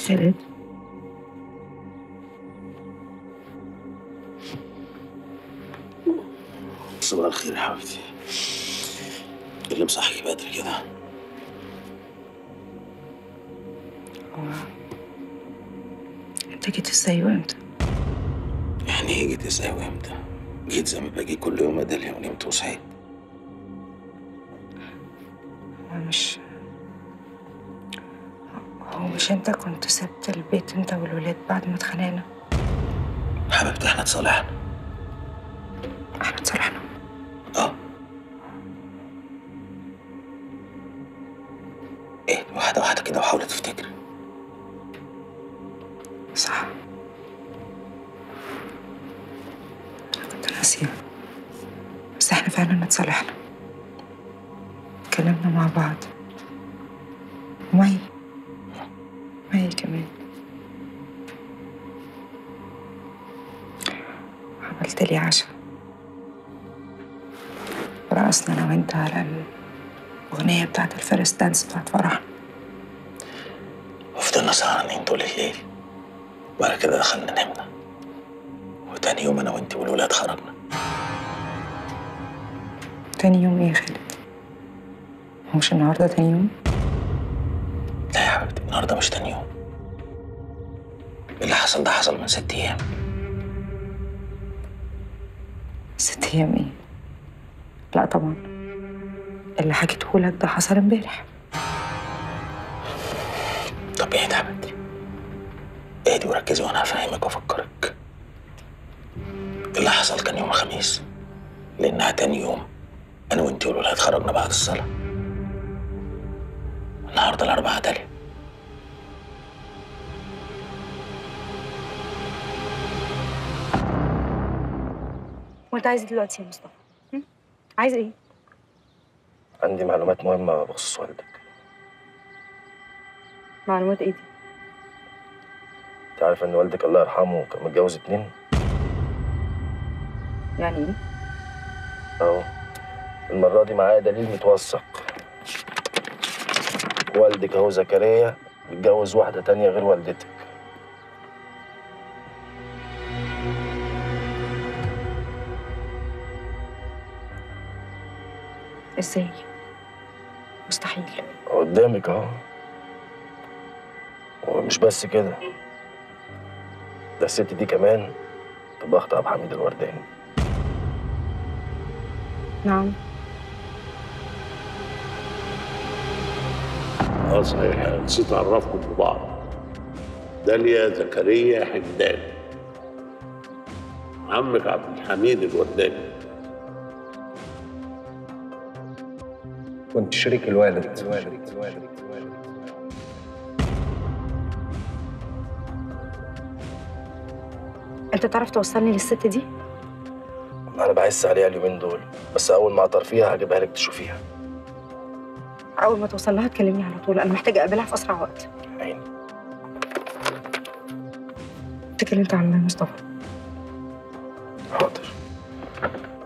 خالد صباح الخير يا حبيبتي إيه اللي مصحيك بدري كده هو انت جيت ازاي وامتى؟ يعني ايه جيت ازاي وامتى جيت زي ما باجي كل يوم ادلي ونمت وصحيت هو مش هو مش انت كنت سبت البيت انت والولاد بعد ما اتخانقنا حبيبتي احنا اتصالحنا احنا اتصالحنا اه ايه واحدة واحدة كده وحاولي تفتكري صح انا كنت ناسية بس احنا فعلا اتصالحنا اتكلمنا مع بعض ومي مي كمان عملت لي عشاء رقصنا انا وانت على الاغنية بتاعت الفيرست دانس بتاعت فرح وفضلنا سهرانين طول الليل وبعد كده دخلنا نمنا وتاني يوم انا وانتي والولاد خرجنا تاني يوم ايه يا خالد هو مش النهارده تاني يوم لا يا حبيبتي النهارده مش تاني يوم اللي حصل ده حصل من ست ايام ست ايام ايه لا طبعا اللي حكيته لك ده حصل امبارح طب اهدي يا حبيبتي اهدي وركزي وانا هفهمك وافكرك اللي حصل كان يوم الخميس لانها تاني يوم انا وانتي والولاد خرجنا بعد الصلاه النهارده الاربعاء تالي وانت عايز ايه دلوقتي يا مصطفى؟ هم؟ عايز ايه؟ عندي معلومات مهمة بخصوص والدك معلومات ايه دي؟ انت عارف ان والدك الله يرحمه كان متجوز اتنين يعني ايه؟ اهو المرة دي معايا دليل متوثق والدك اهو زكريا متجوز واحدة تانية غير والدتك ازاي؟ مستحيل قدامك اهو ومش بس كده ده الست دي كمان تبقى اخت ابو حميد الورداني نعم اه صحيح أنا نسيت اعرفكم ببعض داليا زكريا حمدان عمك عبد الحميد الورداني كنت شريك الوالد انت تعرف توصلني للست دي؟ انا بعس عليها اليومين دول بس اول ما اعطر فيها هجيبها لك تشوفيها اول ما توصل لها تكلمني على طول انا محتاجه اقابلها في اسرع وقت عيني اتكلمت على مصطفى حاضر